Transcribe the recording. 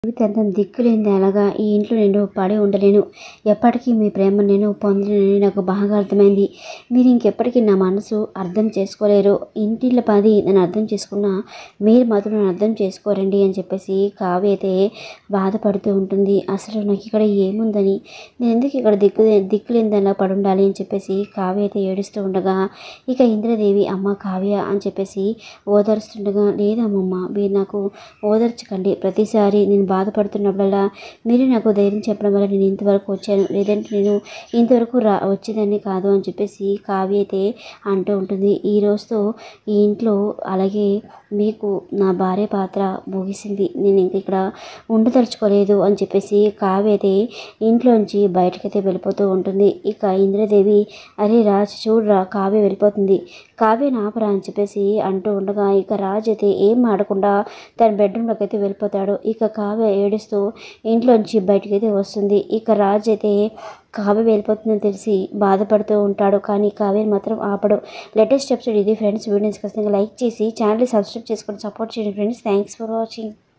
జీవితాంతం దిక్కులేని అలాగా ఈ ఇంట్లో నేను పడి ఉండలేను ఎప్పటికీ మీ ప్రేమ నేను పొందలేనని నాకు బాగా అర్థమైంది మీరు ఇంకెప్పటికీ నా మనసు అర్థం చేసుకోలేరు ఇంటిలో పది నన్ను అర్థం చేసుకున్నా మీరు మాత్రం నన్ను అర్థం చేసుకోరండి అని చెప్పేసి కావ్య అయితే బాధపడుతూ ఉంటుంది అసలు నాకు ఇక్కడ ఏముందని నేను ఎందుకు ఇక్కడ దిక్కు దిక్కులేని దానిలా పడి ఉండాలి అని చెప్పేసి కావ్య అయితే ఏడుస్తూ ఉండగా ఇక ఇంద్రదేవి అమ్మ కావ్య అని చెప్పేసి ఓదారుస్తుండగా లేదమ్మమ్మ మీరు నాకు ఓదార్చకండి ప్రతిసారి నేను బాధపడుతున్నప్పుడల్లా మీరు నాకు ధైర్యం చెప్పడం వల్ల నేను ఇంతవరకు వచ్చాను లేదంటే నేను ఇంతవరకు రా వచ్చేదాన్ని కాదు అని చెప్పేసి కావ్య అయితే అంటూ ఉంటుంది ఈ రోజుతో ఈ ఇంట్లో అలాగే మీకు నా భార్య పాత్ర ముగిసింది నేను ఇంక ఇక్కడ ఉండదలుచుకోలేదు అని చెప్పేసి కావ్య అయితే ఇంట్లోంచి బయటకైతే వెళ్ళిపోతూ ఉంటుంది ఇక ఇంద్రదేవి అరే రాజ్ చూడరా కావ్య వెళ్ళిపోతుంది కావ్య నాపరా అని చెప్పేసి అంటూ ఉండగా ఇక రాజ్ అయితే ఏం ఆడకుండా తన బెడ్రూమ్లోకి అయితే వెళ్ళిపోతాడు ఇక కావ్య ఏడుస్తూ ఇంట్లోంచి బయటకైతే వస్తుంది ఇక రాజ్ అయితే కావ్య వెళ్ళిపోతుందని తెలిసి బాధపడుతూ ఉంటాడు కానీ కావ్యని మాత్రం ఆపడు లేటెస్ట్ ఎపిసోడ్ ఇది ఫ్రెండ్స్ వీడియోస్ ఖచ్చితంగా లైక్ చేసి ఛానల్ని సబ్స్క్రైబ్ చేసుకొని సపోర్ట్ చేయండి ఫ్రెండ్స్ థ్యాంక్స్ ఫర్ వాచింగ్